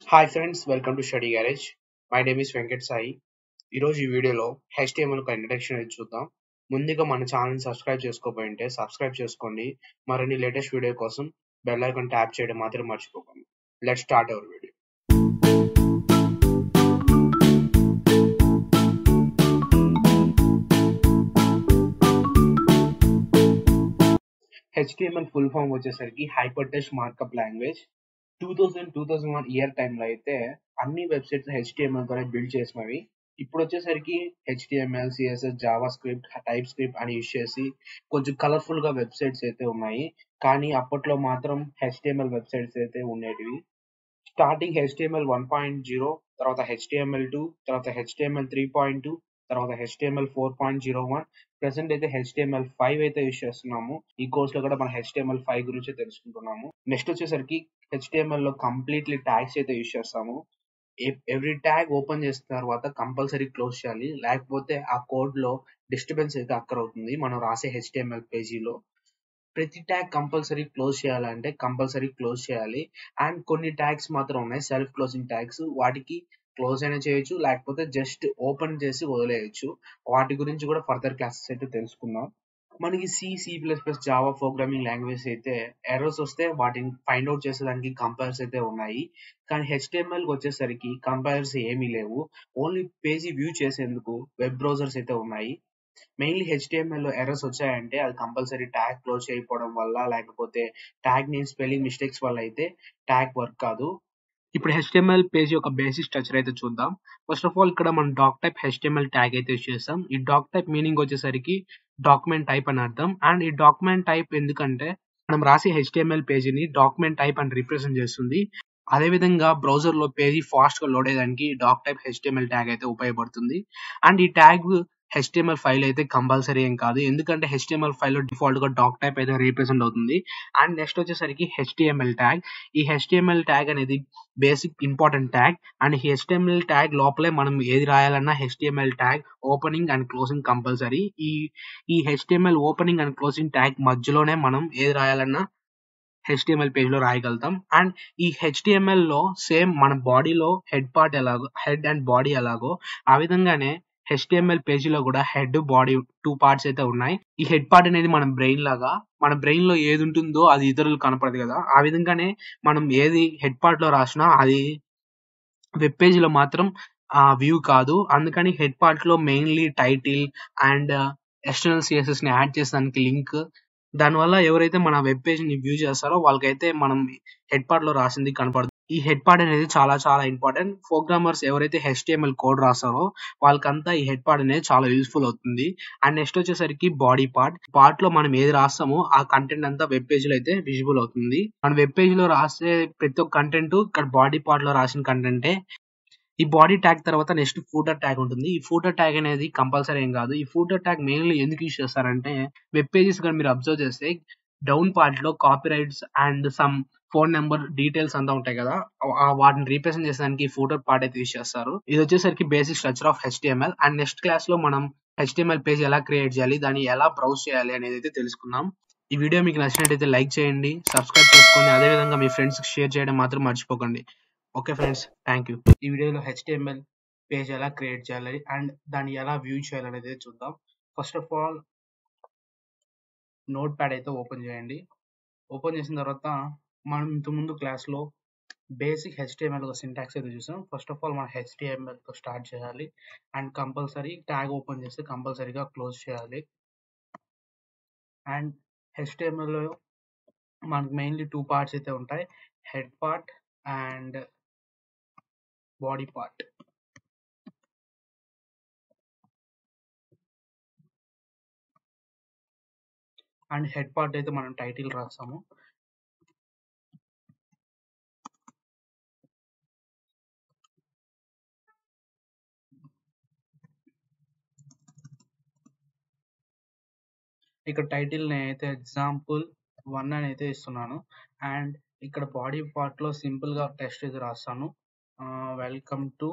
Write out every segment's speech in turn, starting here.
hi friends welcome to study garage my name is Venkat Sai ఈరోజు ఈ వీడియోలో హెచ్టిఎంఎల్ ఒక ఇంట్రడక్షన్ అనేది చూద్దాం ముందుగా మన ఛానల్ సబ్స్క్రైబ్ చేసుకోకపోయి ఉంటే సబ్స్క్రైబ్ చేసుకోండి మరిన్ని లేటెస్ట్ వీడియో కోసం బెల్ ఐకాన్ ట్యాప్ చేయడం మాత్రం మర్చిపోకండి let start our video HTML full form వచ్చేసరికి hyper text markup language two thousand two thousand one year టైంలో అయితే అన్ని వెబ్సైట్స్ హెచ్టిఎంఎల్ తోనే బిల్డ్ చేసినవి ఇప్పుడు వచ్చేసరికి HTML CSS JavaScript TypeScript అని యూజ్ చేసి కొంచెం కలర్ఫుల్ గా వెబ్సైట్స్ అయితే ఉన్నాయి కానీ అప్పట్లో మాత్రం హెచ్టిఎంఎల్ వెబ్సైట్స్ అయితే ఉండేటివి starting HTML one point zero తర్వాత హెచ్టిఎంఎల్ టూ తర్వాత హెచ్టిఎంఎల్ త్రీ పాయింట్ టూ తర్వాత HTML four point zero one present అయితే హెచ్టిఎంఎల్ ఫైవ్ అయితే యూజ్ చేస్తున్నాము ఈ కోర్స్ లో కూడా మనం హెచ్టిఎంఎల్ ఫైవ్ గురించి తెలుసుకుంటున్నాము నెక్స్ట్ వచ్చేసరికి హెచ్టిఎంఎల్ లో కంప్లీట్లీ ట్యాగ్స్ అయితే యూజ్ చేస్తాము ఎవ్రీ ట్యాగ్ ఓపెన్ చేసిన తర్వాత కంపల్సరీ క్లోజ్ చేయాలి లేకపోతే ఆ కోడ్ లో డిస్టర్బెన్స్ అయితే అక్కర్ అవుతుంది మనం రాసే హెచ్టిఎంఎల్ పేజీలో ప్రతి ట్యాగ్ కంపల్సరీ క్లోజ్ చేయాలంటే కంపల్సరీ క్లోజ్ చేయాలి అండ్ కొన్ని ట్యాగ్స్ మాత్రం ఉన్నాయి సెల్ఫ్ క్లోజింగ్ ట్యాగ్స్ వాటికి క్లోజ్ అయినా చేయొచ్చు లేకపోతే జస్ట్ ఓపెన్ చేసి వదిలేయచ్చు వాటి గురించి కూడా ఫర్దర్ క్లాసెస్ అయితే తెలుసుకుందాం మనకి C C plus plus Java programming language అయితే ఎర్రర్స్ వస్తే వాటిని ఫైండ్ అవుట్ చేసేదానికి కంపైర్స్ అయితే ఉన్నాయి కానీ హెచ్టిఎంఎల్ వచ్చేసరికి కంపైర్స్ ఏమీ లేవు ఓన్లీ పేజీ వ్యూ చేసేందుకు వెబ్ బ్రౌజర్స్ అయితే ఉన్నాయి మెయిన్లీ హెచ్టిఎంఎల్ లో ఎర్రర్స్ వచ్చాయంటే అది కంపల్సరీ ట్యాగ్ క్లోజ్ చేయకపోవడం వల్ల లేకపోతే ట్యాగ్ నేమ్ స్పెల్లింగ్ మిస్టేక్స్ వల్ల అయితే ట్యాగ్ వర్క్ కాదు ఇప్పుడు హెచ్టిఎంఎల్ పేజ్ యొక్క బేసిక్ స్ట్రక్చర్ అయితే చూద్దాం ఫస్ట్ ఆఫ్ ఆల్ ఇక్కడ మనం డాక్ టైప్ హెచ్టిఎంఎల్ ట్యాగ్ అయితే యూస్ చేస్తాం ఈ డాక్ టైప్ మీనింగ్ వచ్చేసరికి డాక్యుమెంట్ టైప్ అని అర్థం అండ్ ఈ డాక్యుమెంట్ టైప్ ఎందుకంటే మనం రాసే హెచ్టిఎంఎల్ పేజీని డాక్యుమెంట్ టైప్ అని రిప్రజెంట్ చేస్తుంది అదే విధంగా బ్రౌజర్ లో పేజీ ఫాస్ట్ గా లోడ్ అయ్యడానికి డాక్ టైప్ హెచ్టిఎంఎల్ ట్యాగ్ అయితే ఉపయోగపడుతుంది అండ్ ఈ ట్యాగ్ హెచ్టిఎంఎల్ ఫైల్ అయితే కంపల్సరీ ఏం కాదు ఎందుకంటే హెచ్టిఎంఎల్ ఫైల్ లో డిఫాల్ట్ గా డాక్ టైప్ అయితే రీప్రజెంట్ అవుతుంది అండ్ నెక్స్ట్ వచ్చేసరికి హెచ్టిఎంఎల్ ట్యాగ్ ఈ హెచ్టిఎంఎల్ ట్యాగ్ అనేది basic important tag and HTML tag లోపలే మనం ఏది రాయాలన్నా HTML tag opening and closing compulsory ఈ ఈ HTML opening and closing tag మధ్యలోనే మనం ఏది రాయాలన్నా హెచ్టిఎంఎల్ పేజ్ లో రాయగలుగుతాం అండ్ ఈ హెచ్టిఎంఎల్ లో సేమ్ మన బాడీలో హెడ్ పార్ట్ ఎలాగో హెడ్ అండ్ బాడీ ఎలాగో ఆ విధంగానే హెచ్టిఎంఎల్ పేజీలో కూడా హెడ్ బాడీ టూ పార్ట్స్ అయితే ఉన్నాయి ఈ హెడ్ పార్ట్ అనేది మన బ్రెయిన్ లాగా మన బ్రెయిన్ లో ఏది ఉంటుందో అది ఇతరులు కనపడదు కదా ఆ విధంగానే మనం ఏది హెడ్ పార్ట్ లో రాసినా అది వెబ్ పేజ్ లో మాత్రం ఆ వ్యూ కాదు అందుకని హెడ్ పార్ట్ లో mainly title and external CSS ని యాడ్ చేసడానికి లింక్ దానివల్ల ఎవరైతే మన వెబ్ పేజ్ ని వ్యూ చేస్తారో వాళ్ళకైతే మనం హెడ్ పార్ట్ లో రాసింది కనపడదు ఈ హెడ్ పార్ట్ అనేది చాలా చాలా ఇంపార్టెంట్ ప్రోగ్రామర్స్ ఎవరైతే హెచ్టిఎంఎల్ కోడ్ రాస్తారో వాళ్ళకంతా ఈ హెడ్ పార్ట్ అనేది చాలా యూస్ఫుల్ అవుతుంది అండ్ నెక్స్ట్ వచ్చేసరికి బాడీ పార్ట్ పార్ట్ లో మనం ఏది రాస్తామో ఆ కంటెంట్ అంతా వెబ్ పేజ్ లో అయితే విజిబుల్ అవుతుంది మన వెబ్ పేజ్ లో రాసే ప్రతి ఒక్క కంటెంట్ ఇక్కడ బాడీ పార్ట్ లో రాసిన కంటెంటే ఈ బాడీ ట్యాగ్ తర్వాత నెక్స్ట్ ఫూటర్ ట్యాగ్ ఉంటుంది ఈ ఫూటర్ ట్యాగ్ అనేది కంపల్సరీ ఏం కాదు ఈ ఫూటర్ ట్యాగ్ మెయిన్లీ ఎందుకు యూస్ చేస్తారంటే వెబ్ పేజెస్ కానీ మీరు అబ్జర్వ్ చేస్తే డౌన్ పార్ట్ లో copyrights and some phone number details అంతా ఉంటాయి కదా వాటిని రీప్రజెంట్ చేసడానికి ఫూటర్ పార్ట్ అయితే యూస్ చేస్తారు ఇది వచ్చేసరికి basic structure of HTML and next class లో మనం హెచ్టిఎంఎల్ పేజ్ ఎలా క్రియేట్ చేయాలి దాన్ని ఎలా బ్రౌజ్ చేయాలి అనేది అయితే తెలుసుకుందాం ఈ వీడియో మీకు నచ్చినట్టయితే లైక్ చేయండి సబ్స్క్రైబ్ చేసుకోండి అదే విధంగా మీ ఫ్రెండ్స్ షేర్ చేయడం మాత్రం మర్చిపోకండి ఓకే ఫ్రెండ్స్ థ్యాంక్ యూ ఈ వీడియోలో హెచ్టిఎంఎల్ పేజ్ ఎలా క్రియేట్ చేయాలి అండ్ దాన్ని ఎలా వ్యూ చేయాలి అనేది చూద్దాం first of all Notepad అయితే ఓపెన్ చేయండి ఓపెన్ చేసిన తర్వాత మనం ఇంతకుముందు క్లాస్లో బేసిక్ హెచ్టిఎంఎల్ ఒక సింటాక్స్ అయితే చూసాం ఫస్ట్ ఆఫ్ ఆల్ మనం హెచ్టిఎంఎల్ తో స్టార్ట్ చేయాలి అండ్ కంపల్సరీ ట్యాగ్ ఓపెన్ చేస్తే కంపల్సరీగా క్లోజ్ చేయాలి అండ్ హెచ్టిఎంఎల్ లో మనకు మెయిన్లీ టూ పార్ట్స్ అయితే ఉంటాయి head part and body part and head part అయితే మనం టైటిల్ రాస్తాము ఇక్కడ టైటిల్ నేనైతే ఎగ్జాంపుల్ వన్ అని అయితే ఇస్తున్నాను అండ్ ఇక్కడ బాడీ పార్ట్ లో సింపుల్ గా టెస్ట్ అయితే రాస్తాను వెల్కమ్ టు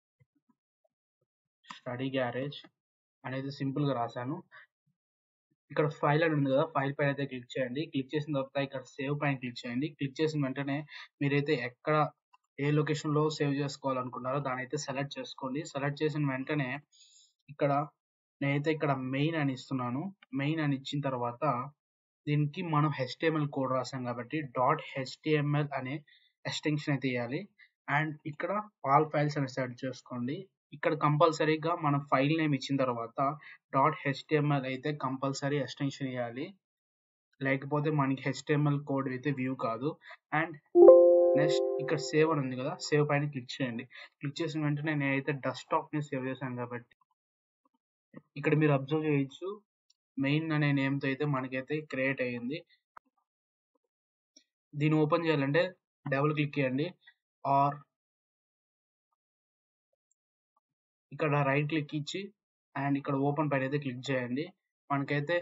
స్టడీ గ్యారేజ్ అనేది సింపుల్ గా రాశాను ఇక్కడ ఫైల్ అని ఉంది కదా ఫైల్ పైన అయితే క్లిక్ చేయండి క్లిక్ చేసిన తర్వాత ఇక్కడ సేవ్ పైన క్లిక్ చేయండి క్లిక్ చేసిన వెంటనే మీరైతే ఎక్కడ ఏ లొకేషన్ లో సేవ్ చేసుకోవాలనుకున్నారో దాని అయితే సెలెక్ట్ చేసుకోండి సెలెక్ట్ చేసిన వెంటనే ఇక్కడ నేనైతే ఇక్కడ మెయిన్ అని ఇస్తున్నాను మెయిన్ అని ఇచ్చిన తర్వాత దీనికి మనం హెచ్టిఎంఎల్ కోడ్ రాసాం కాబట్టి డాట్ హెచ్టిఎంఎల్ అనే ఎక్స్టెన్షన్ అయితే ఇవ్వాలి అండ్ ఇక్కడ ఆల్ ఫైల్స్ అని సెలెక్ట్ చేసుకోండి ఇక్కడ కంపల్సరీగా మనం ఫైల్ నేమ్ ఇచ్చిన తర్వాత డాట్ హెచ్టిఎంఎల్ అయితే కంపల్సరీ ఎక్స్టెన్షన్ ఇవ్వాలి లేకపోతే మనకి హెచ్టిఎంఎల్ కోడ్ అయితే వ్యూ కాదు అండ్ నెక్స్ట్ ఇక్కడ సేవ్ అని ఉంది కదా సేవ్ పైన క్లిక్ చేయండి క్లిక్ చేసిన వెంటనే నేనైతే డెస్క్టాప్ ని సేవ్ చేశాను కాబట్టి ఇక్కడ మీరు అబ్జర్వ్ చేయొచ్చు మెయిన్ అనే నేమ్ తో అయితే మనకైతే క్రియేట్ అయ్యింది దీన్ని ఓపెన్ చేయాలంటే డబుల్ క్లిక్ చేయండి ఆర్ ఇక్కడ రైట్ క్లిక్ ఇచ్చి అండ్ ఇక్కడ ఓపెన్ పైన అయితే క్లిక్ చేయండి మనకైతే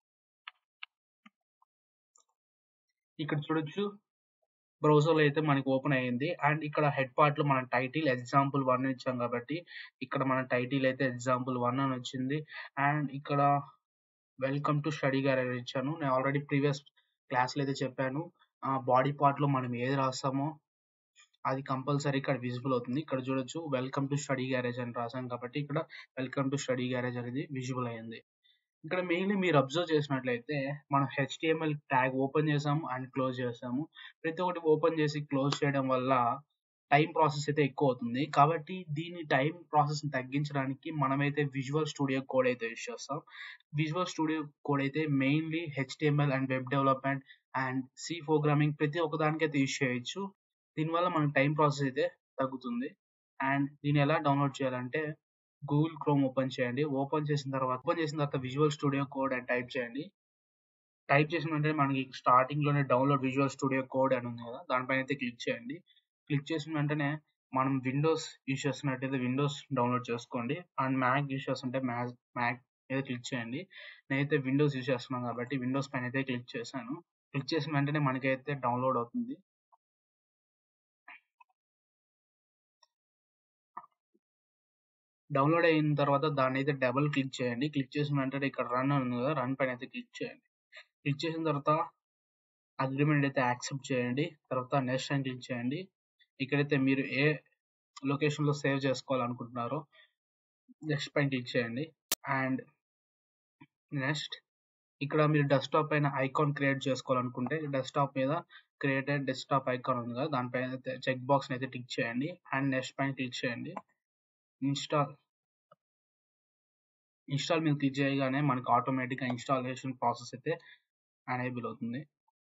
ఇక్కడ చూడొచ్చు బ్రౌజర్ లో అయితే మనకి ఓపెన్ అయ్యింది అండ్ ఇక్కడ హెడ్ పార్ట్ లో మన టైటిల్ ఎగ్జాంపుల్ వన్ ఇచ్చాం కాబట్టి ఇక్కడ మన టైటిల్ అయితే ఎగ్జాంపుల్ వన్ అని వచ్చింది అండ్ ఇక్కడ వెల్కమ్ టు స్టడీ గ్యాలరీ ఇచ్చాను నేను ఆల్రెడీ ప్రీవియస్ క్లాస్ లో అయితే చెప్పాను ఆ బాడీ పార్ట్ లో మనం ఏది రాస్తామో అది కంపల్సరీ ఇక్కడ విజిబుల్ అవుతుంది ఇక్కడ చూడొచ్చు వెల్కమ్ టు స్టడీ గ్యారేజ్ అని రాసాం కాబట్టి ఇక్కడ వెల్కమ్ టు స్టడీ గ్యారేజ్ అనేది విజిబుల్ అయింది ఇక్కడ మెయిన్లీ మీరు అబ్జర్వ్ చేసినట్లయితే మనం హెచ్టిఎంఎల్ ట్యాగ్ ఓపెన్ చేసాము అండ్ క్లోజ్ చేసాము ప్రతి ఒక్కటి ఓపెన్ చేసి క్లోజ్ చేయడం వల్ల టైం ప్రాసెస్ అయితే ఎక్కువ అవుతుంది కాబట్టి దీని టైం ప్రాసెస్ తగ్గించడానికి మనమైతే విజువల్ స్టూడియో కోడ్ అయితే యూస్ చేస్తాం విజువల్ స్టూడియో కోడ్ అయితే mainly HTML and web development and C programming ప్రతి ఒక్క దానికి అయితే యూస్ చేయొచ్చు దీనివల్ల మనకి టైం ప్రాసెస్ అయితే తగ్గుతుంది అండ్ దీన్ని ఎలా డౌన్లోడ్ చేయాలంటే గూగుల్ క్రోమ్ ఓపెన్ చేయండి ఓపెన్ చేసిన తర్వాత ఓపెన్ చేసిన తర్వాత విజువల్ స్టూడియో కోడ్ అని టైప్ చేయండి టైప్ చేసిన వెంటనే మనకి స్టార్టింగ్ లోనే డౌన్లోడ్ విజువల్ స్టూడియో కోడ్ అని ఉంది కదా దానిపైన అయితే క్లిక్ చేయండి క్లిక్ చేసిన వెంటనే మనం విండోస్ యూస్ చేస్తున్నట్టయితే విండోస్ డౌన్లోడ్ చేసుకోండి అండ్ మ్యాక్ యూస్ చేస్తుంటే మ్యాక్ మ్యాక్ మీద క్లిక్ చేయండి నేనైతే విండోస్ యూస్ చేస్తున్నాను కాబట్టి విండోస్ పైన అయితే క్లిక్ చేశాను క్లిక్ చేసిన వెంటనే మనకైతే డౌన్లోడ్ అవుతుంది డౌన్లోడ్ అయిన తర్వాత దాన్ని అయితే డబుల్ క్లిక్ చేయండి క్లిక్ చేసిన వెంటనే ఇక్కడ రన్ ఉంది కదా రన్ పైన అయితే క్లిక్ చేయండి క్లిక్ చేసిన తర్వాత అగ్రిమెంట్ అయితే యాక్సెప్ట్ చేయండి తర్వాత నెక్స్ట్ అని క్లిక్ చేయండి ఇక్కడైతే మీరు ఏ లొకేషన్ లో సేవ్ చేసుకోవాలనుకుంటున్నారో నెక్స్ట్ పైన క్లిక్ చేయండి అండ్ నెక్స్ట్ ఇక్కడ మీరు డెస్క్టాప్ పైన ఐకాన్ క్రియేట్ చేసుకోవాలనుకుంటే డెస్క్టాప్ మీద క్రియేటెడ్ డెస్క్టాప్ ఐకాన్ ఉంది కదా దానిపైన అయితే చెక్ బాక్స్ అయితే టిక్ చేయండి అండ్ నెక్స్ట్ పైన క్లిక్ చేయండి ఇన్స్టాల్ ఇన్స్టాల్ మీద క్లిక్ చేయగానే మనకి ఆటోమేటిక్ గా ఇన్స్టాలేషన్ ప్రాసెస్ అయితే అనేబుల్ అవుతుంది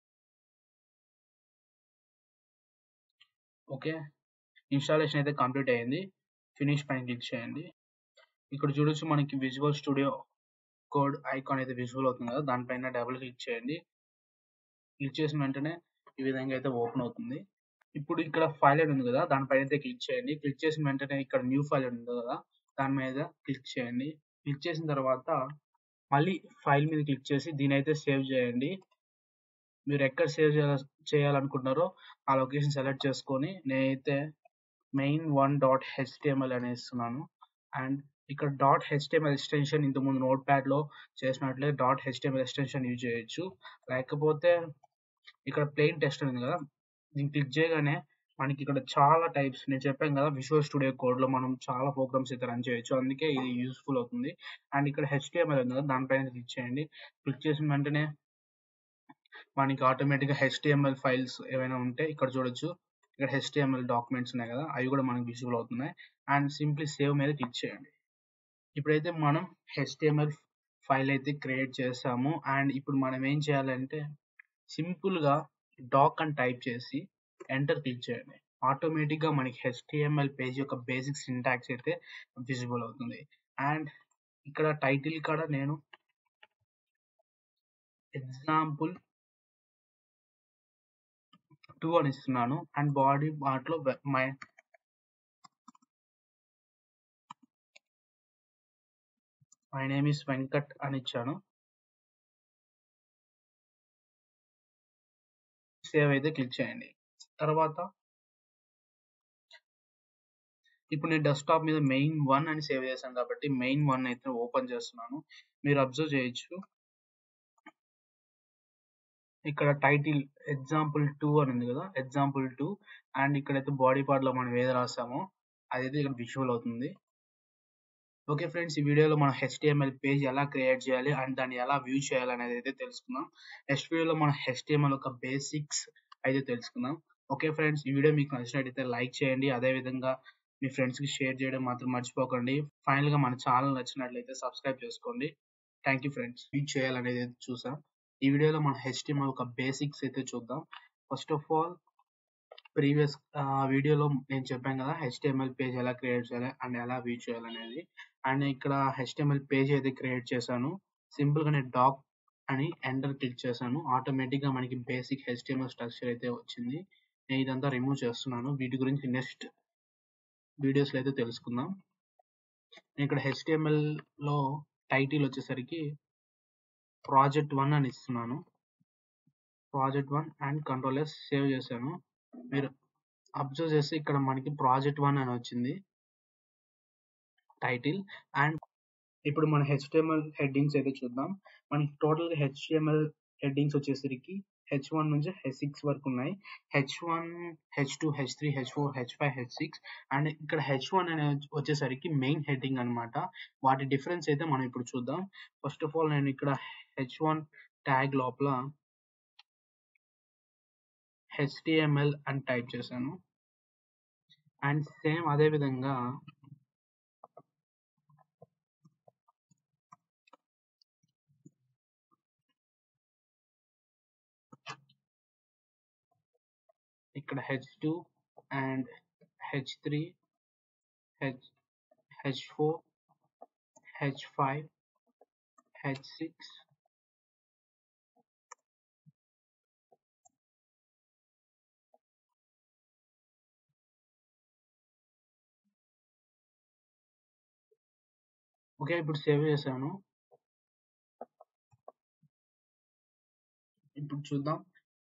ఓకే ఇన్స్టాలేషన్ అయితే కంప్లీట్ అయ్యింది ఫినిష్ పైన క్లిక్ చేయండి ఇక్కడ చూడొచ్చు మనకి విజువల్ స్టూడియో కోడ్ ఐకాన్ అయితే విజువల్ అవుతుంది కదా దానిపైన డబుల్ క్లిక్ చేయండి క్లిక్ చేసిన వెంటనే ఈ విధంగా అయితే ఓపెన్ అవుతుంది ఇప్పుడు ఇక్కడ ఫైల్ అని ఉంది కదా దానిపైన అయితే క్లిక్ చేయండి క్లిక్ చేసిన వెంటనే ఇక్కడ న్యూ ఫైల్ అని ఉంది కదా దాని మీద క్లిక్ చేయండి క్లిక్ చేసిన తర్వాత మళ్ళీ ఫైల్ మీద క్లిక్ చేసి దీని అయితే సేవ్ చేయండి మీరు ఎక్కడ సేవ్ చేయాలనుకుంటున్నారో ఆ లొకేషన్ సెలెక్ట్ చేసుకొని నేనైతే మెయిన్ వన్ డాట్ హెచ్టిఎంఎల్ అని ఇస్తున్నాను అండ్ ఇక్కడ డాట్ హెచ్టిఎంఎల్ ఎక్స్టెన్షన్ ఇంతకుముందు నోట్ ప్యాడ్ లో చేసినట్లే డాట్ హెచ్టిఎంఎల్ ఎక్స్టెన్షన్ యూజ్ చేయొచ్చు లేకపోతే ఇక్కడ ప్లెయిన్ టెస్ట్ ఉంది కదా దీన్ని క్లిక్ చేయగానే మనకి ఇక్కడ చాలా టైప్స్ నేను చెప్పాను కదా విజువల్ స్టూడియో కోడ్ లో మనం చాలా ప్రోగ్రామ్స్ అయితే రన్ చేయొచ్చు అందుకే ఇది యూస్ఫుల్ అవుతుంది అండ్ ఇక్కడ హెచ్టిఎంఎల్ ఉంది కదా దానిపైన క్లిక్ చేయండి క్లిక్ చేసిన వెంటనే మనకి ఆటోమేటిక్ గా హెచ్టిఎంఎల్ ఫైల్స్ ఏవైనా ఉంటే ఇక్కడ చూడొచ్చు ఇక్కడ హెచ్టిఎంఎల్ డాక్యుమెంట్స్ ఉన్నాయి కదా అవి కూడా మనకి విజిబుల్ అవుతున్నాయి అండ్ సింప్లీ సేవ్ మీద క్లిక్ చేయండి ఇప్పుడైతే మనం హెచ్టిఎంఎల్ ఫైల్ అయితే క్రియేట్ చేసాము అండ్ ఇప్పుడు మనం ఏం చేయాలంటే సింపుల్ గా డాక్ అని టైప్ చేసి ఎంటర్ క్లిక్ చేయండి ఆటోమేటిక్ గా మనకి హెచ్టిఎంఎల్ పేజ్ యొక్క బేసిక్ సింటాక్స్ అయితే విజిబుల్ అవుతుంది అండ్ ఇక్కడ టైటిల్ కాడ నేను ఎగ్జాంపుల్ టూ అని ఇస్తున్నాను అండ్ బాడీ పార్ట్ లో my my name is Venkat అని ఇచ్చాను సేవ్ అయితే క్లిక్ చేయండి తర్వాత ఇప్పుడు నేను డెస్క్టాప్ మీద మెయిన్ వన్ అని సేవ్ చేశాను కాబట్టి మెయిన్ వన్ అయితే ఓపెన్ చేస్తున్నాను మీరు అబ్జర్వ్ చేయొచ్చు ఇక్కడ టైటిల్ ఎగ్జాంపుల్ టూ అని ఉంది కదా ఎగ్జాంపుల్ టూ అండ్ ఇక్కడైతే బాడీ పార్ట్ లో మనం ఏది రాసామో అదైతే ఇక్కడ విజువల్ అవుతుంది ఓకే ఫ్రెండ్స్ ఈ వీడియోలో మనం హెచ్టిఎంఎల్ పేజ్ ఎలా క్రియేట్ చేయాలి అండ్ దాన్ని ఎలా వ్యూ చేయాలి అనేది అయితే తెలుసుకుందాం నెక్స్ట్ వీడియోలో మనం హెచ్టిఎంఎల్ ఒక బేసిక్స్ అయితే తెలుసుకుందాం ఓకే ఫ్రెండ్స్ ఈ వీడియో మీకు నచ్చినట్టయితే లైక్ చేయండి అదే విధంగా మీ ఫ్రెండ్స్ కి షేర్ చేయడం మాత్రం మర్చిపోకండి ఫైనల్ గా మన ఛానల్ నచ్చినట్లయితే సబ్స్క్రైబ్ చేసుకోండి థ్యాంక్ యూ ఫ్రెండ్స్ వ్యూ చేయాలనేది అయితే చూసాం ఈ వీడియోలో మనం హెచ్టిఎంఎల్ ఒక బేసిక్స్ అయితే చూద్దాం ఫస్ట్ ఆఫ్ ఆల్ ప్రీవియస్ వీడియోలో నేను చెప్పాను కదా హెచ్టిఎంఎల్ పేజ్ ఎలా క్రియేట్ చేయాలి అండ్ ఎలా వ్యూ చేయాలనేది అండ్ ఇక్కడ హెచ్టిఎంఎల్ పేజ్ అయితే క్రియేట్ చేశాను సింపుల్ గా నేను డాక్ అని ఎంటర్ క్లిక్ చేశాను ఆటోమేటిక్ గా మనకి బేసిక్ హెచ్టిఎంఎల్ స్ట్రక్చర్ అయితే వచ్చింది నేను ఇదంతా రిమూవ్ చేస్తున్నాను వీటి గురించి నెక్స్ట్ వీడియోస్ లో అయితే తెలుసుకుందాం నేను ఇక్కడ హెచ్టిఎంఎల్ లో టైటిల్ వచ్చేసరికి ప్రాజెక్ట్ వన్ అని ఇస్తున్నాను project one and control S save చేశాను మీరు అబ్జర్వ్ చేస్తే ఇక్కడ మనకి ప్రాజెక్ట్ వన్ అని వచ్చింది టైటిల్ అండ్ ఇప్పుడు మన హెచ్టిఎంఎల్ హెడ్డింగ్స్ అయితే చూద్దాం మనకి టోటల్ హెచ్టిఎంఎల్ హెడ్డింగ్స్ వచ్చేసరికి హెచ్ వన్ నుంచి హెచ్ సిక్స్ వరకు ఉన్నాయి H one H two H three H four H five H six and ఇక్కడ హెచ్ వన్ అనే వచ్చేసరికి మెయిన్ హెడ్డింగ్ అనమాట వాటి డిఫరెన్స్ అయితే మనం ఇప్పుడు చూద్దాం ఫస్ట్ ఆఫ్ ఆల్ నేను ఇక్కడ హెచ్ వన్ ట్యాగ్ లోపల హెచ్టిఎంఎల్ అని టైప్ చేశాను అండ్ సేమ్ అదే విధంగా ఇక్కడ H two and H three H H four H five H six okay ఇప్పుడు సేవ్ చేశాను ఇప్పుడు చూద్దాం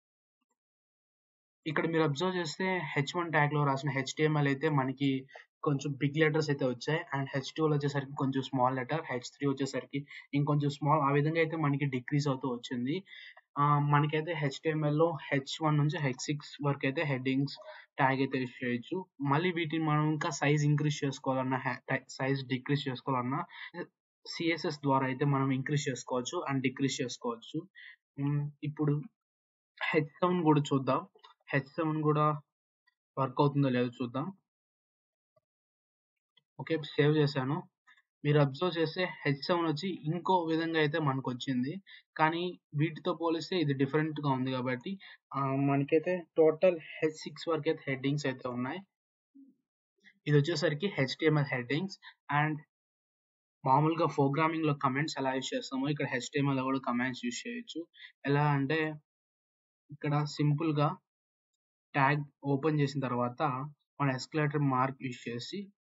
ఇక్కడ మీరు అబ్జర్వ్ చేస్తే హెచ్ వన్ ట్యాగ్ లో రాసిన హెచ్టిఎంఎల్ అయితే మనకి కొంచెం బిగ్ లెటర్స్ అయితే వచ్చాయి అండ్ హెచ్ టూ వచ్చేసరికి కొంచెం స్మాల్ లెటర్ హెచ్ త్రీ వచ్చేసరికి ఇంకొంచెం స్మాల్ ఆ విధంగా అయితే మనకి డిక్రీజ్ అవుతూ వచ్చింది మనకైతే హెచ్టిఎంఎల్ లో హెచ్ వన్ నుంచి హెచ్ సిక్స్ వరకు అయితే హెడ్డింగ్స్ ట్యాగ్ అయితే యూస్ చేయొచ్చు మళ్ళీ వీటిని మనం ఇంకా సైజ్ ఇంక్రీజ్ చేసుకోవాలన్నా సైజ్ డిక్రీజ్ చేసుకోవాలన్నా సిఎస్ఎస్ ద్వారా అయితే మనం ఇంక్రీజ్ చేసుకోవచ్చు అండ్ డిక్రీజ్ చేసుకోవచ్చు ఇప్పుడు హెచ్ సెవెన్ కూడా చూద్దాం హెచ్ సెవెన్ కూడా వర్క్ అవుతుందో లేదో చూద్దాం ఓకే సేవ్ చేశాను మీరు అబ్జర్వ్ చేస్తే హెచ్ సెవెన్ వచ్చి ఇంకో విధంగా అయితే మనకు వచ్చింది కానీ వీటితో పోలిస్తే ఇది డిఫరెంట్ గా ఉంది కాబట్టి మనకైతే టోటల్ హెచ్ సిక్స్ వరకు అయితే హెడ్డింగ్స్ అయితే ఉన్నాయి ఇది వచ్చేసరికి హెచ్టిఎంఎల్ హెడ్డింగ్స్ అండ్ మామూలుగా ప్రోగ్రామింగ్ లో కమెంట్స్ ఎలా యూస్ చేస్తామో ఇక్కడ హెచ్టిఎంఎల్ కూడా కమెంట్స్ యూస్ చేయొచ్చు ఎలా అంటే ఇక్కడ సింపుల్ గా ట్యాగ్ ఓపెన్ చేసిన తర్వాత మన ఎస్కలేటర్ మార్క్ యూస్ చేసి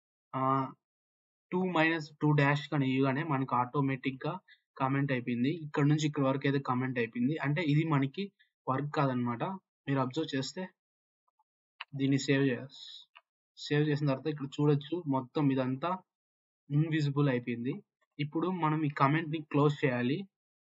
టూ మైనస్ టూ డాష్ కానీ ఇవ్వగానే మనకి ఆటోమేటిక్ గా కమెంట్ అయిపోయింది ఇక్కడ నుంచి ఇక్కడ వరకు అయితే కమెంట్ అయిపోయింది అంటే ఇది మనకి వర్క్ కాదనమాట మీరు అబ్జర్వ్ చేస్తే దీన్ని సేవ్ చేయాలి సేవ్ చేసిన తర్వాత ఇక్కడ చూడొచ్చు మొత్తం ఇదంతా ఇన్విజిబుల్ అయిపోయింది ఇప్పుడు మనం ఈ కమెంట్ ని క్లోజ్ చేయాలి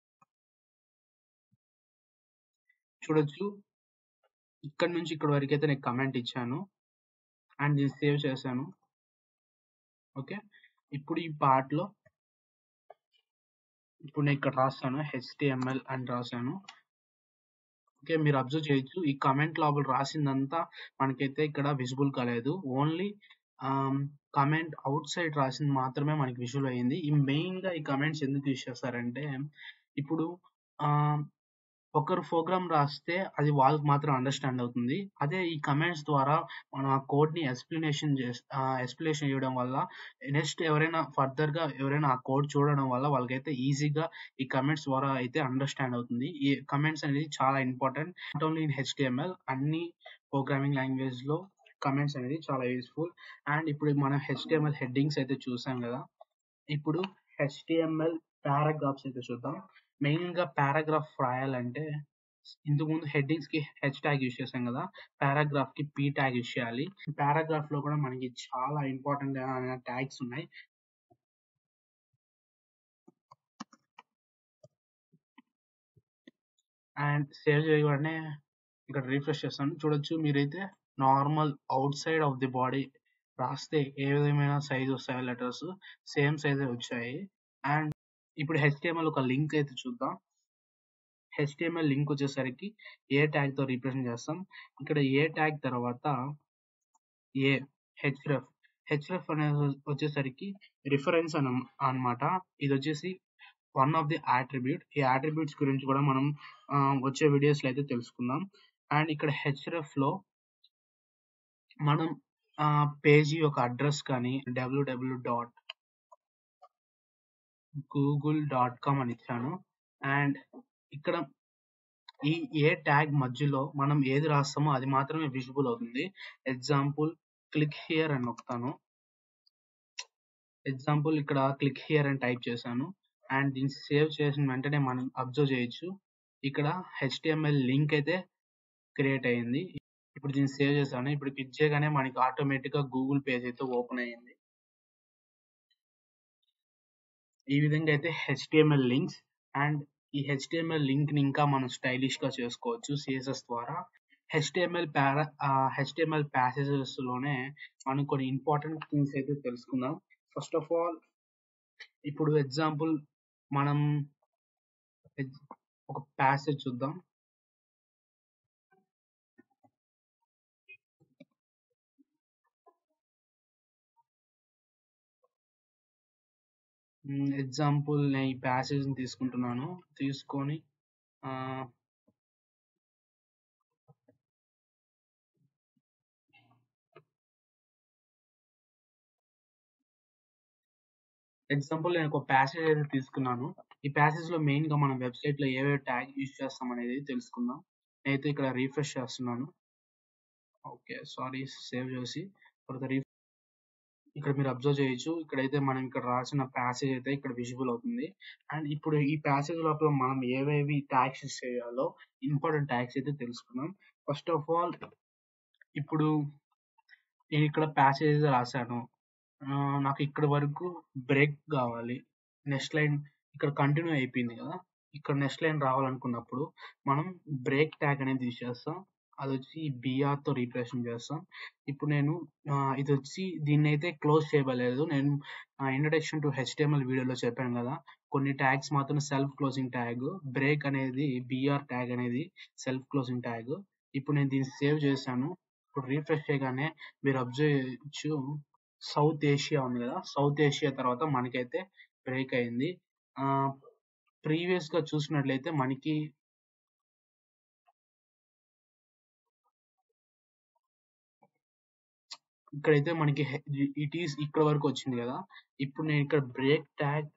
చూడొచ్చు ఇక్కడ నుంచి ఇక్కడ వరకు అయితే నేను కమెంట్ ఇచ్చాను అండ్ దీన్ని సేవ్ చేశాను ఓకే ఇప్పుడు ఈ పార్ట్ లో ఇప్పుడు నేను ఇక్కడ రాస్తాను హెచ్టిఎంఎల్ అని రాశాను ఓకే మీరు అబ్జర్వ్ చేయొచ్చు ఈ కమెంట్ లోపల రాసిందంతా మనకైతే ఇక్కడ విజిబుల్ కాలేదు ఓన్లీ కమెంట్ అవుట్ సైడ్ రాసింది మాత్రమే మనకి విజువల్ అయ్యింది ఈ మెయిన్ గా ఈ కమెంట్స్ ఎందుకు యూస్ చేస్తారంటే ఇప్పుడు ఒకరు ప్రోగ్రామ్ రాస్తే అది వాళ్ళకి మాత్రం అండర్స్టాండ్ అవుతుంది అదే ఈ కమెంట్స్ ద్వారా మనం ఆ కోడ్ ని ఎక్స్ప్లెనేషన్ ఎక్స్ప్లెనేషన్ చేయడం వల్ల నెక్స్ట్ ఎవరైనా ఫర్దర్ గా ఎవరైనా ఆ కోడ్ చూడడం వల్ల వాళ్ళకైతే ఈజీగా ఈ కమెంట్స్ ద్వారా అయితే అండర్స్టాండ్ అవుతుంది ఈ కమెంట్స్ అనేది చాలా important not only in HTML అన్ని ప్రోగ్రామింగ్ లాంగ్వేజ్ లో కమెంట్స్ అనేది చాలా యూస్ఫుల్ అండ్ ఇప్పుడు మనం హెచ్టిఎంఎల్ హెడ్డింగ్స్ అయితే చూసాం కదా ఇప్పుడు హెచ్టిఎంఎల్ పారాగ్రాఫ్స్ అయితే చూద్దాం మెయిన్ గా పారాగ్రాఫ్ రాయాలంటే ఇంతకు ముందు హెడ్డింగ్స్ కి హెచ్ ట్యాగ్ యూస్ చేసాం కదా పారాగ్రాఫ్ కి పీ ట్యాగ్ యూస్ చేయాలి పారాగ్రాఫ్ లో కూడా మనకి చాలా ఇంపార్టెంట్ అయిన ట్యాగ్స్ ఉన్నాయి అండ్ సేవ్ చేయగానే ఇక్కడ రిఫ్రెష్ చేస్తాను చూడొచ్చు మీరైతే normal outside of the body రాస్తే ఏ విధమైన సైజ్ వస్తాయో లెటర్స్ సేమ్ సైజే వచ్చాయి అండ్ ఇప్పుడు హెచ్టిఎంఎల్ ఒక లింక్ అయితే చూద్దాం హెచ్టిఎంఎల్ లింక్ వచ్చేసరికి ఏ ట్యాగ్ తో రిప్రజెంట్ చేస్తాం ఇక్కడ ఏ ట్యాగ్ తర్వాత ఏ హెచ్రెఫ్ హెచ్రెఫ్ అనేది వచ్చేసరికి రిఫరెన్స్ అన అనమాట ఇది వచ్చేసి వన్ ఆఫ్ ది ఆట్రిబ్యూట్ ఈ ఆట్రిబ్యూట్స్ గురించి కూడా మనం ఆ, వచ్చే వీడియోస్ లో అయితే తెలుసుకుందాం అండ్ ఇక్కడ హెచ్రెఫ్ లో మనం ఆ పేజీ యొక్క అడ్రస్ కానీ W W dot Google dot com అని ఇచ్చాను అండ్ ఇక్కడ ఈ ఏ ట్యాగ్ మధ్యలో మనం ఏది రాస్తామో అది మాత్రమే విజిబుల్ అవుతుంది ఎగ్జాంపుల్ క్లిక్ హియర్ అని నొక్కుతాను ఎగ్జాంపుల్ ఇక్కడ క్లిక్ హియర్ అని టైప్ చేశాను అండ్ దీన్ని సేవ్ చేసిన వెంటనే మనం అబ్జర్వ్ చేయొచ్చు ఇక్కడ హెచ్టిఎంఎల్ లింక్ అయితే క్రియేట్ అయ్యింది ఇప్పుడు దీన్ని సేవ్ చేశాను ఇప్పుడు క్లిక్ చేయగానే మనకి ఆటోమేటిక్ గా గూగుల్ పేజ్ అయితే ఓపెన్ అయ్యింది ఈ విధంగా అయితే హెచ్టిఎంఎల్ లింక్స్ అండ్ ఈ హెచ్టిఎంఎల్ లింక్ ని ఇంకా మనం స్టైలిష్ గా చేసుకోవచ్చు సిఎస్ఎస్ ద్వారా హెచ్టిఎంఎల్ పారా హెచ్టిఎంఎల్ ప్యాసేజెస్ లోనే మనం కొన్ని ఇంపార్టెంట్ థింగ్స్ అయితే తెలుసుకుందాం ఫస్ట్ ఆఫ్ ఆల్ ఇప్పుడు ఎగ్జాంపుల్ మనం ఎగ్- ఒక ప్యాసేజ్ చూద్దాం ఎగ్జాంపుల్ నేను ఈ ప్యాసేజ్ ని తీసుకుంటున్నాను తీసుకొని ఆ, ఎగ్జాంపుల్ నేను ఒక ప్యాసేజ్ అయితే తీసుకున్నాను ఈ ప్యాసేజ్ లో మెయిన్ గా మనం వెబ్సైట్ లో ఏవే ట్యాగ్ యూజ్ చేస్తాం అనేది తెలుసుకుందాం నేనైతే ఇక్కడ రీఫ్రెష్ చేస్తున్నాను ఓకే సారీ సేవ్ చేసి తర్వాత రీ ఇక్కడ మీరు అబ్జర్వ్ చేయొచ్చు ఇక్కడైతే మనం ఇక్కడ రాసిన ప్యాసేజ్ అయితే ఇక్కడ విజిబుల్ అవుతుంది అండ్ ఇప్పుడు ఈ ప్యాసేజ్ లోపల మనం ఏవేవి ట్యాగ్స్ యూజ్ చేయాలో ఇంపార్టెంట్ ట్యాగ్స్ అయితే తెలుసుకుందాం ఫస్ట్ ఆఫ్ ఆల్ ఇప్పుడు నేను ఇక్కడ ప్యాసేజ్ రాశాను ఆ, నాకు ఇక్కడ వరకు బ్రేక్ కావాలి నెక్స్ట్ లైన్ ఇక్కడ కంటిన్యూ అయిపోయింది కదా ఇక్కడ నెక్స్ట్ లైన్ రావాలనుకున్నప్పుడు మనం బ్రేక్ ట్యాగ్ అనేది యూజ్ చేస్తాం అది వచ్చి బిఆర్ తో రీప్లేస్మెంట్ చేస్తాం ఇప్పుడు నేను ఆ, ఇది వచ్చి దీన్ని అయితే క్లోజ్ చేయలేదు నేను ఇంట్రడక్షన్ టు హెచ్టిఎంఎల్ వీడియోలో చెప్పాను కదా కొన్ని ట్యాగ్స్ మాత్రం సెల్ఫ్ క్లోజింగ్ ట్యాగ్ బ్రేక్ అనేది బిఆర్ ట్యాగ్ అనేది సెల్ఫ్ క్లోజింగ్ ట్యాగ్ ఇప్పుడు నేను దీన్ని సేవ్ చేశాను ఇప్పుడు రీఫ్రెష్ చేయగానే మీరు అబ్జర్వ్ చేయొచ్చు సౌత్ ఏషియా ఉంది కదా సౌత్ ఏషియా తర్వాత మనకైతే బ్రేక్ అయింది ఆ ప్రీవియస్ గా చూసినట్లయితే మనకి ఇక్కడైతే మనకి ఇట్ ఈస్ ఇక్కడ వరకు వచ్చింది కదా ఇప్పుడు నేను ఇక్కడ బ్రేక్ ట్యాగ్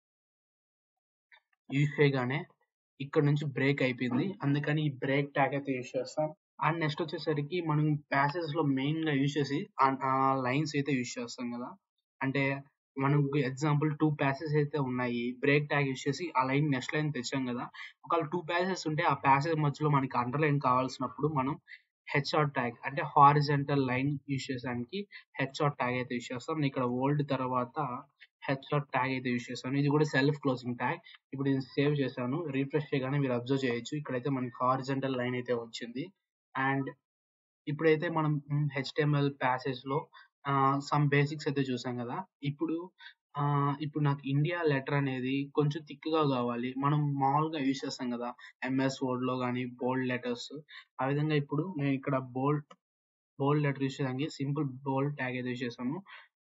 యూజ్ చేయగానే ఇక్కడ నుంచి బ్రేక్ అయిపోయింది అందుకని ఈ బ్రేక్ ట్యాగ్ అయితే యూజ్ చేస్తాం అండ్ నెక్స్ట్ వచ్చేసరికి మనం ప్యాసేజ్ లో మెయిన్ గా యూజ్ చేసి ఆ లైన్స్ అయితే యూజ్ చేస్తాం కదా అంటే మనకు ఎగ్జాంపుల్ టూ ప్యాసెస్ అయితే ఉన్నాయి బ్రేక్ ట్యాగ్ యూజ్ చేసి ఆ లైన్ నెక్స్ట్ లైన్ తెచ్చాం కదా ఒకవేళ టూ ప్యాసెస్ ఉంటే ఆ ప్యాసేజ్ మధ్యలో మనకి అండర్లైన్ కావాల్సినప్పుడు మనం హెచ్ఆర్ ట్యాగ్ అంటే హారిజెంటల్ లైన్ యూజ్ చేసానికి హెచ్ఆర్ ట్యాగ్ అయితే యూజ్ చేస్తాం నేను ఇక్కడ ఓల్డ్ తర్వాత హెచ్ఆర్ ట్యాగ్ అయితే యూజ్ చేస్తాను ఇది కూడా సెల్ఫ్ క్లోజింగ్ ట్యాగ్ ఇప్పుడు ఇది సేవ్ చేశాను రీఫ్రెష్ చేయగానే మీరు అబ్జర్వ్ చేయొచ్చు ఇక్కడైతే మనకి హారిజెంటల్ లైన్ అయితే వచ్చింది అండ్ ఇప్పుడైతే మనం హెచ్టిఎంఎల్ ప్యాసేజ్ లో సమ్ బేసిక్స్ అయితే చూసాం కదా ఇప్పుడు ఆ, ఇప్పుడు నాకు ఇండియా లెటర్ అనేది కొంచెం థిక్ గా కావాలి మనం మామూలుగా యూజ్ చేస్తాం కదా ఎంఎస్ వర్డ్ లో కానీ బోల్డ్ లెటర్స్ ఆ విధంగా ఇప్పుడు నేను ఇక్కడ బోల్డ్ బోల్డ్ లెటర్ యూజ్ చేయడానికి సింపుల్ బోల్డ్ ట్యాగ్ అయితే యూజ్ చేశాను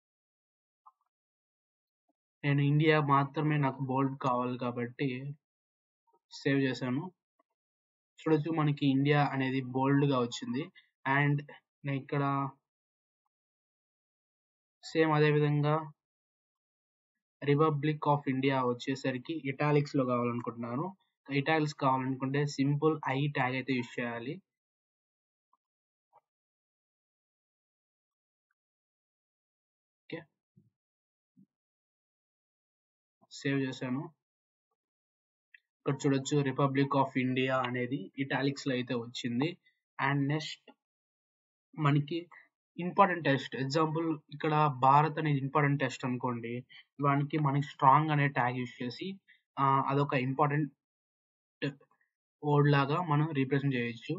నేను ఇండియా మాత్రమే నాకు బోల్డ్ కావాలి కాబట్టి సేవ్ చేశాను చూడొచ్చు మనకి ఇండియా అనేది బోల్డ్ గా వచ్చింది అండ్ నేను ఇక్కడ సేమ్ అదే విధంగా రిపబ్లిక్ ఆఫ్ ఇండియా వచ్చేసరికి ఇటాలిక్స్ లో కావాలనుకుంటున్నాను ఇటాలిక్స్ కావాలనుకుంటే సింపుల్ ఐ ట్యాగ్ అయితే యూజ్ చేయాలి ఓకే సేవ్ చేశాను ఇక్కడ చూడొచ్చు రిపబ్లిక్ ఆఫ్ ఇండియా అనేది ఇటాలిక్స్ లో అయితే వచ్చింది అండ్ నెక్స్ట్ మనకి ఇంపార్టెంట్ టెస్ట్ ఎగ్జాంపుల్ ఇక్కడ భారత్ అనేది ఇంపార్టెంట్ టెస్ట్ అనుకోండి దానికి మనకి స్ట్రాంగ్ అనే ట్యాగ్ యూజ్ చేసి ఆ, అదొక ఇంపార్టెంట్ వర్డ్ లాగా మనం రీప్రజెంట్ చేయొచ్చు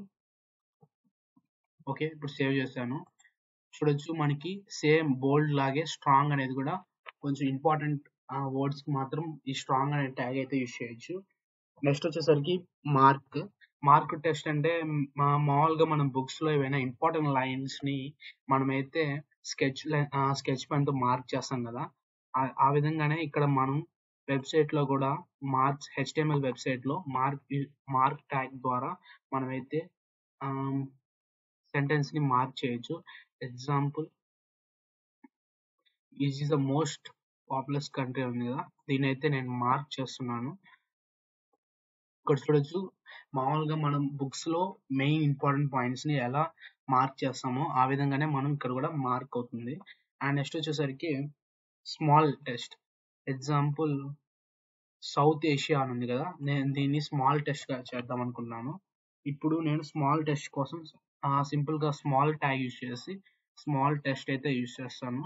ఓకే ఇప్పుడు సేవ్ చేశాను చూడొచ్చు మనకి సేమ్ బోల్డ్ లాగే స్ట్రాంగ్ అనేది కూడా కొంచెం ఇంపార్టెంట్ వర్డ్స్ కి మాత్రం ఈ స్ట్రాంగ్ అనే ట్యాగ్ అయితే యూస్ చేయొచ్చు నెక్స్ట్ వచ్చేసరికి మార్క్ మార్క్ టెస్ట్ అంటే మా మామూలుగా మనం బుక్స్ లో ఏవైనా ఇంపార్టెంట్ లైన్స్ ని మనమైతే స్కెచ్ స్కెచ్ పెన్ తో మార్క్ చేస్తాం కదా ఆ- ఆ విధంగానే ఇక్కడ మనం వెబ్సైట్ లో కూడా మార్క్స్ హెచ్టిఎంఎల్ వెబ్సైట్ లో మార్క్ మార్క్ ట్యాగ్ ద్వారా మనమైతే సెంటెన్స్ ని మార్క్ చేయొచ్చు example is is the most populous country ఉంది కదా దీని అయితే నేను మార్క్ చేస్తున్నాను ఇక్కడ చూడొచ్చు మామూలుగా మనం బుక్స్ లో మెయిన్ ఇంపార్టెంట్ పాయింట్స్ ని ఎలా మార్క్ చేస్తామో ఆ విధంగానే మనం ఇక్కడ కూడా మార్క్ అవుతుంది అండ్ నెక్స్ట్ వచ్చేసరికి small test example South Asia అని ఉంది కదా నేను దీన్ని స్మాల్ టెస్ట్ గా చేద్దాం అనుకున్నాను ఇప్పుడు నేను స్మాల్ టెస్ట్ కోసం సింపుల్ గా స్మాల్ ట్యాగ్ యూస్ చేసి స్మాల్ టెస్ట్ అయితే యూస్ చేస్తాను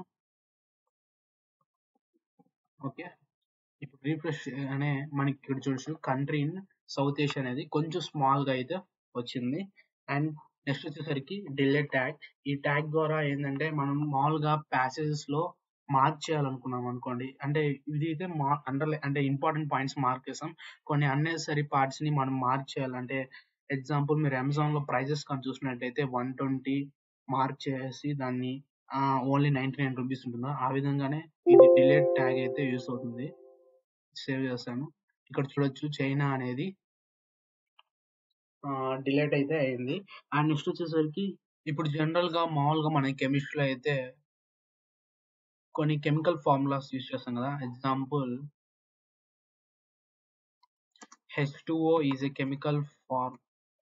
ఓకే ఇప్పుడు రీఫ్రెష్ అనే మనకి ఇక్కడ చూడొచ్చు కంట్రీ ఇన్ సౌత్ ఏషియా అనేది కొంచెం స్మాల్ గా అయితే వచ్చింది అండ్ నెక్స్ట్ వచ్చేసరికి డిలే ట్యాగ్ ఈ ట్యాగ్ ద్వారా ఏంటంటే మనం మామూలుగా ప్యాసేజెస్ లో మార్క్ చేయాలనుకున్నాం అనుకోండి అంటే ఇది అయితే అండర్ అంటే ఇంపార్టెంట్ పాయింట్స్ మార్క్ చేసాం కొన్ని అన్నెసరీ పార్ట్స్ ని మనం మార్క్ చేయాలంటే ఎగ్జాంపుల్ మీరు అమెజాన్ లో ప్రైజెస్ కానీ చూసినట్టయితే వన్ ట్వంటీ మార్క్ చేసి దాన్ని ఓన్లీ నైన్టీ నైన్ రూపీస్ ఉంటుందా ఆ విధంగానే ఇది డిలేట్ ట్యాగ్ అయితే యూస్ అవుతుంది సేవ్ చేస్తాను ఇక్కడ చూడొచ్చు చైనా అనేది డిలేట్ అయితే అయింది అండ్ నెక్స్ట్ వచ్చేసరికి ఇప్పుడు జనరల్ గా మామూలుగా మన కెమిస్ట్రీలో అయితే కొన్ని కెమికల్ ఫార్ములాస్ యూస్ చేస్తాం కదా example H two O is a chemical form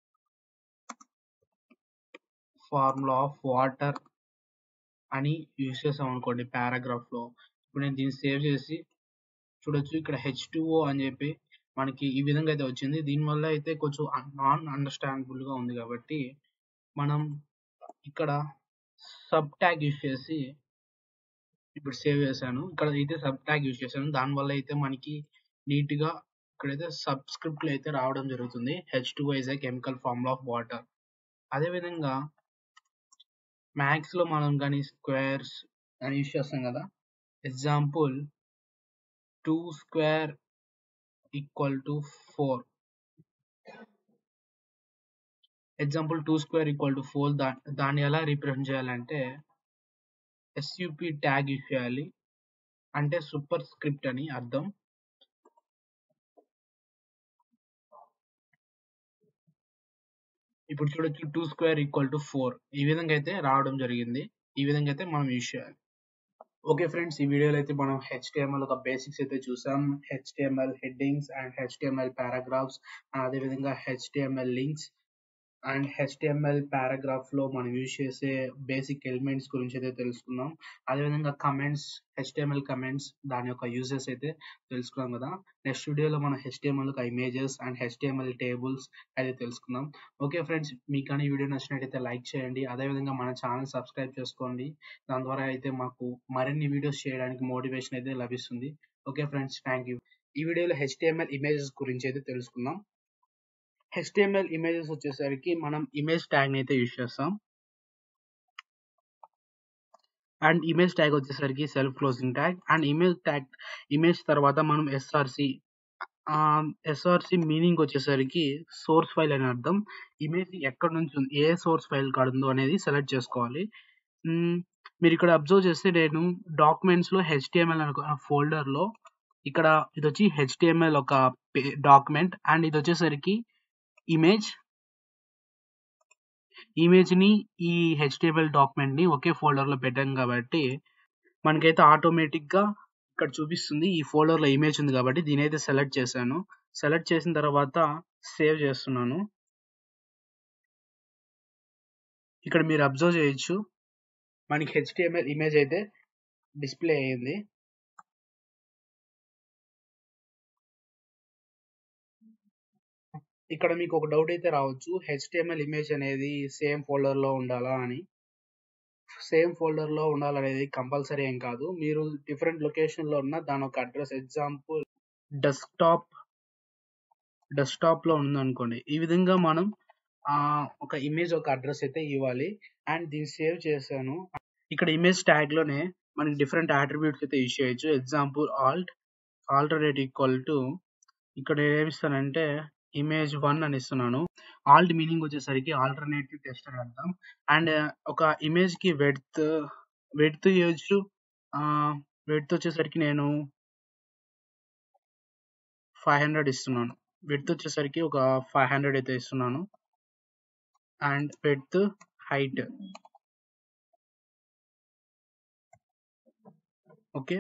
formula of water అని యూస్ చేసాం అనుకోండి పారాగ్రాఫ్ లో ఇప్పుడు నేను దీన్ని సేవ్ చేసి చూడొచ్చు ఇక్కడ హెచ్ టూఓ అని చెప్పి మనకి ఈ విధంగా అయితే వచ్చింది దీనివల్ల అయితే కొంచెం నాన్ అండర్స్టాండబుల్ గా ఉంది కాబట్టి మనం ఇక్కడ సబ్ ట్యాగ్ యూస్ చేసి ఇప్పుడు సేవ్ చేశాను ఇక్కడ అయితే సబ్ ట్యాగ్ యూస్ చేశాను దాని వల్ల అయితే మనకి నీట్ గా ఇక్కడైతే సబ్స్క్రిప్ట్ అయితే రావడం జరుగుతుంది H two is a chemical formula of water అదే విధంగా మ్యాథ్స్ లో మనం కానీ స్క్వేర్స్ అని యూస్ చేస్తాం కదా example two square equal to four example two square equal to four దా దాన్ని ఎలా రిప్రజెంట్ చేయాలంటే ఎస్యూపి ట్యాగ్ యూస్ చేయాలి అంటే సూపర్ స్క్రిప్ట్ అని అర్థం ఇప్పుడు చూడొచ్చు two square equal to four ఈ విధంగా అయితే రావడం జరిగింది ఈ విధంగా అయితే మనం యూస్ చేయాలి ఓకే ఫ్రెండ్స్ ఈ వీడియోలో అయితే మనం హెచ్టిఎంఎల్ ఒక బేసిక్స్ అయితే చూసాం HTML headings and HTML paragraphs అదేవిధంగా HTML links and HTML paragraph లో మనం యూజ్ చేసే బేసిక్ ఎలిమెంట్స్ గురించి అయితే తెలుసుకున్నాం అదేవిధంగా కమెంట్స్ హెచ్టిఎంఎల్ కమెంట్స్ దాని యొక్క యూజెస్ అయితే తెలుసుకున్నాం కదా నెక్స్ట్ వీడియోలో మనం హెచ్టిఎంఎల్ యొక్క ఇమేజెస్ అండ్ హెచ్టిఎంఎల్ టేబుల్స్ అయితే తెలుసుకుందాం ఓకే ఫ్రెండ్స్ మీకు కానీ వీడియో నచ్చినట్టయితే లైక్ చేయండి అదేవిధంగా మన ఛానల్ సబ్స్క్రైబ్ చేసుకోండి దాని ద్వారా అయితే మాకు మరిన్ని వీడియోస్ చేయడానికి మోటివేషన్ అయితే లభిస్తుంది ఓకే ఫ్రెండ్స్ థ్యాంక్ యూ ఈ వీడియోలో హెచ్టిఎంఎల్ ఇమేజెస్ గురించి అయితే తెలుసుకుందాం హెచ్టిఎంఎల్ ఇమేజెస్ వచ్చేసరికి మనం ఇమేజ్ ట్యాగ్ అయితే యూజ్ చేస్తాం అండ్ ఇమేజ్ ట్యాగ్ వచ్చేసరికి self closing tag and image tag image తర్వాత మనం ఎస్ఆర్సి ఎస్ఆర్సి మీనింగ్ వచ్చేసరికి సోర్స్ ఫైల్ అని అర్థం ఇమేజ్ ఎక్కడ నుంచి ఉంది ఏ సోర్స్ ఫైల్ కాడుందో అనేది సెలెక్ట్ చేసుకోవాలి మీరు ఇక్కడ అబ్జర్వ్ చేస్తే నేను డాక్యుమెంట్స్ లో హెచ్టిఎంఎల్ అనే ఫోల్డర్ లో ఇక్కడ ఇది వచ్చి హెచ్టిఎంఎల్ ఒక డాక్యుమెంట్ అండ్ ఇది వచ్చేసరికి ఇమేజ్ ఇమేజ్ ని ఈ హెచ్టిఎంఎల్ డాక్యుమెంట్ ని ఒకే ఫోల్డర్ లో పెట్టాం కాబట్టి మనకైతే ఆటోమేటిక్ గా ఇక్కడ చూపిస్తుంది ఈ ఫోల్డర్ లో ఇమేజ్ ఉంది కాబట్టి దీని అయితే సెలెక్ట్ చేశాను సెలెక్ట్ చేసిన తర్వాత సేవ్ చేస్తున్నాను ఇక్కడ మీరు అబ్జర్వ్ చేయొచ్చు మనకి హెచ్టిఎంఎల్ ఇమేజ్ అయితే డిస్ప్లే అయ్యింది ఇక్కడ మీకు ఒక డౌట్ అయితే రావచ్చు హెచ్టిఎంఎల్ ఇమేజ్ అనేది సేమ్ ఫోల్డర్ లో ఉండాలా అని సేమ్ ఫోల్డర్ లో ఉండాలనేది కంపల్సరీ ఏం కాదు మీరు డిఫరెంట్ లొకేషన్ లో ఉన్న దాని ఒక అడ్రస్ ఎగ్జాంపుల్ డెస్క్టాప్ డెస్క్టాప్ లో ఉందనుకోండి ఈ విధంగా మనం ఆ ఒక ఇమేజ్ ఒక అడ్రస్ అయితే ఇవ్వాలి అండ్ దీన్ని సేవ్ చేశాను ఇక్కడ ఇమేజ్ ట్యాగ్ లోనే మనకి డిఫరెంట్ అట్రిబ్యూట్స్ అయితే యూజ్ చేయొచ్చు example alt alternate equal to ఇక్కడ ఏమిస్తానంటే ఇమేజ్ వన్ అని ఇస్తున్నాను ఆల్ట్ మీనింగ్ వచ్చేసరికి ఆల్టర్నేటివ్ టెస్ట్ అని అర్థం అండ్ ఒక ఇమేజ్ కి వెడ్త్ వెడ్త్ ఇవ్వచ్చు వెడ్త్ వచ్చేసరికి నేను ఫైవ్ హండ్రెడ్ ఇస్తున్నాను వెడ్త్ వచ్చేసరికి ఒక ఫైవ్ హండ్రెడ్ అయితే ఇస్తున్నాను and width height okay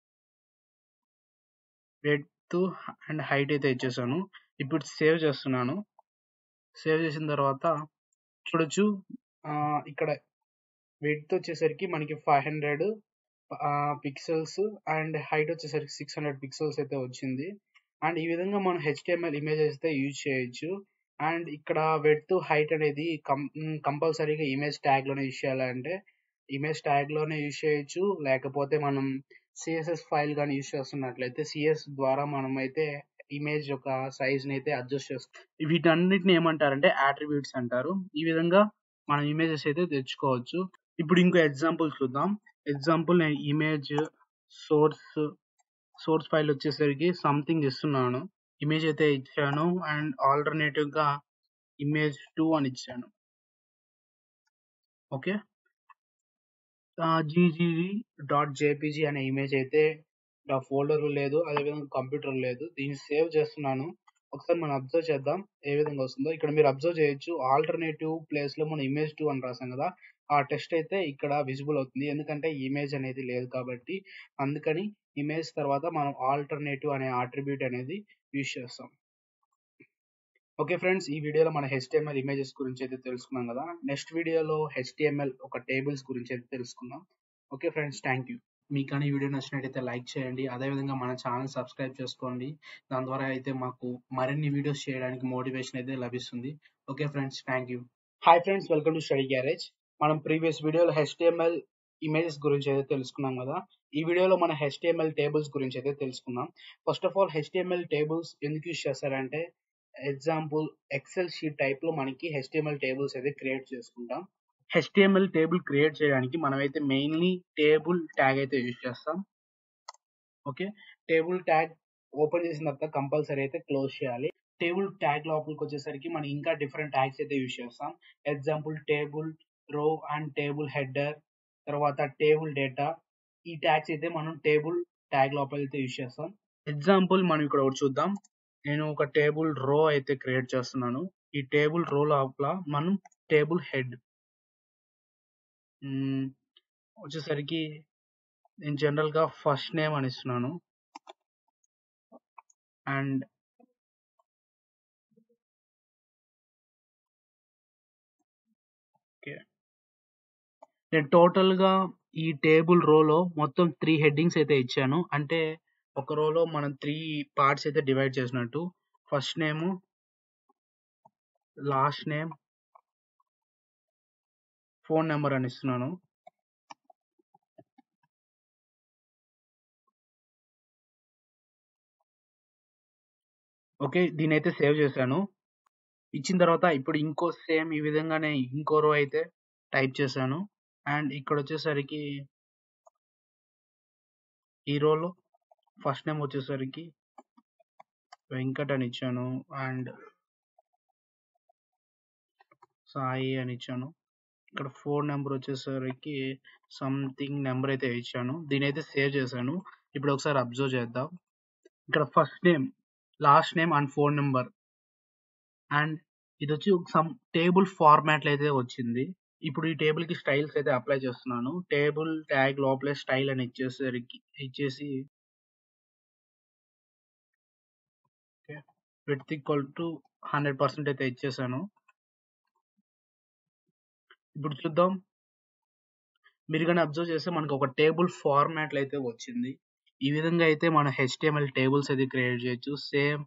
width and height అయితే ఇచ్చేసాను ఇప్పుడు సేవ్ చేస్తున్నాను సేవ్ చేసిన తర్వాత చూడొచ్చు ఆ, ఇక్కడ వెడ్త్ వచ్చేసరికి మనకి five hundred pixels and height వచ్చేసరికి సిక్స్ హండ్రెడ్ పిక్సెల్స్ అయితే వచ్చింది అండ్ ఈ విధంగా మనం హెచ్టిఎంఎల్ ఇమేజెస్ అయితే యూజ్ చేయొచ్చు అండ్ ఇక్కడ వెడ్త్ హైట్ అనేది కం కంపల్సరీగా ఇమేజ్ ట్యాగ్ లోనే యూజ్ చేయాలంటే ఇమేజ్ ట్యాగ్ లోనే యూజ్ చేయొచ్చు లేకపోతే మనం సిఎస్ఎస్ ఫైల్ కానీ యూజ్ చేస్తున్నట్లయితే సిఎస్ ద్వారా మనం అయితే ఇమేజ్ యొక్క సైజ్ ని అయితే అడ్జస్ట్ చేస్తాం వీటన్నిటిని ఏమంటారంటే అట్రిబ్యూట్స్ అంటారు ఈ విధంగా మనం ఇమేజెస్ అయితే తెచ్చుకోవచ్చు ఇప్పుడు ఇంకో ఎగ్జాంపుల్ చూద్దాం ఎగ్జాంపుల్ నేను ఇమేజ్ సోర్స్ సోర్స్ ఫైల్ వచ్చేసరికి సంథింగ్ ఇస్తున్నాను ఇమేజ్ అయితే ఇచ్చాను అండ్ ఆల్టర్నేటివ్ గా ఇమేజ్ టూ అని ఇచ్చాను ఓకే జీజీజీ డాట్ జేపీజీ అనే ఇమేజ్ అయితే నా ఫోల్డర్ లేదు అదేవిధంగా కంప్యూటర్ లేదు దీన్ని సేవ్ చేస్తున్నాను ఒకసారి మనం అబ్జర్వ్ చేద్దాం ఏ విధంగా వస్తుందో ఇక్కడ మీరు అబ్జర్వ్ చేయొచ్చు ఆల్టర్నేటివ్ ప్లేస్ లో మనం ఇమేజ్ టూ అని రాసాం కదా ఆ టెక్స్ట్ అయితే ఇక్కడ విజిబుల్ అవుతుంది ఎందుకంటే ఇమేజ్ అనేది లేదు కాబట్టి అందుకని ఇమేజ్ తర్వాత మనం ఆల్టర్నేటివ్ అనే ఆట్రిబ్యూట్ అనేది యూజ్ చేస్తాం ఓకే ఫ్రెండ్స్ ఈ వీడియోలో మన హెచ్టిఎంఎల్ ఇమేజెస్ గురించి అయితే తెలుసుకున్నాం కదా నెక్స్ట్ వీడియోలో హెచ్టిఎంఎల్ ఒక టేబుల్స్ గురించి అయితే తెలుసుకుందాం ఓకే ఫ్రెండ్స్ థ్యాంక్ యూ మీకు కానీ ఈ వీడియో నచ్చినట్టయితే లైక్ చేయండి అదేవిధంగా మన ఛానల్ సబ్స్క్రైబ్ చేసుకోండి దాని ద్వారా అయితే మాకు మరిన్ని వీడియోస్ చేయడానికి మోటివేషన్ అయితే లభిస్తుంది okay friends thank you hi friends welcome to study garage మనం ప్రీవియస్ వీడియోలో హెచ్టిఎంఎల్ ఇమేజెస్ గురించి అయితే తెలుసుకున్నాం కదా ఈ వీడియోలో మన హెచ్టిఎంఎల్ టేబుల్స్ గురించి అయితే తెలుసుకుందాం first of all HTML tables ఎందుకు యూస్ చేస్తారంటే ఎగ్జాంపుల్ ఎక్సెల్ షీట్ టైప్ లో మనకి హెచ్టిఎంఎల్ టేబుల్స్ అయితే క్రియేట్ చేసుకుంటాం హెచ్టిఎంఎల్ టేబుల్ క్రియేట్ చేయడానికి మనం అయితే మెయిన్లీ టేబుల్ ట్యాగ్ అయితే యూజ్ చేస్తాం ఓకే టేబుల్ ట్యాగ్ ఓపెన్ చేసిన తర్వాత కంపల్సరీ అయితే క్లోజ్ చేయాలి టేబుల్ ట్యాగ్ లోపలికి వచ్చేసరికి మనం ఇంకా డిఫరెంట్ ట్యాగ్స్ అయితే యూజ్ చేస్తాం example table row and table header తర్వాత టేబుల్ డేటా ఈ ట్యాగ్స్ అయితే మనం టేబుల్ ట్యాగ్ లోపల అయితే యూజ్ చేస్తాం ఎగ్జాంపుల్ మనం ఇక్కడ ఒకటి చూద్దాం నేను ఒక టేబుల్ రో అయితే క్రియేట్ చేస్తున్నాను ఈ టేబుల్ రో లోపల మనం టేబుల్ హెడ్ వచ్చేసరికి నేను జనరల్ గా ఫస్ట్ నేమ్ అని ఇస్తున్నాను అండ్ ఓకే నేను టోటల్ గా ఈ టేబుల్ రోలో మొత్తం త్రీ హెడ్డింగ్స్ అయితే ఇచ్చాను అంటే ఒక రోలో మనం త్రీ పార్ట్స్ అయితే డివైడ్ చేసినట్టు first name last name phone number అని ఇస్తున్నాను ఓకే దీని అయితే సేవ్ చేశాను ఇచ్చిన తర్వాత ఇప్పుడు ఇంకో సేమ్ ఈ విధంగానే ఇంకో రో అయితే టైప్ చేశాను అండ్ ఇక్కడ వచ్చేసరికి ఈ రోలో ఫస్ట్ నేమ్ వచ్చేసరికి వెంకట్ అని ఇచ్చాను అండ్ సాయి అని ఇచ్చాను ఇక్కడ ఫోన్ నెంబర్ వచ్చేసరికి సంథింగ్ నెంబర్ అయితే ఇచ్చాను దీని అయితే సేవ్ చేశాను ఇప్పుడు ఒకసారి అబ్జర్వ్ చేద్దాం ఇక్కడ first name last name and phone number and ఇది వచ్చి సమ్ టేబుల్ ఫార్మాట్ అయితే వచ్చింది ఇప్పుడు ఈ టేబుల్ కి స్టైల్స్ అయితే అప్లై చేస్తున్నాను టేబుల్ ట్యాగ్ లోపలే స్టైల్ అని ఇచ్చేసరికి ఇచ్చేసి width equal to hundred percent అయితే ఇచ్చేసాను ఇప్పుడు చూద్దాం మీరు కానీ అబ్జర్వ్ చేస్తే మనకు ఒక టేబుల్ ఫార్మాట్ అయితే వచ్చింది ఈ విధంగా అయితే మన హెచ్టిఎంఎల్ టేబుల్స్ అయితే క్రియేట్ చేయొచ్చు సేమ్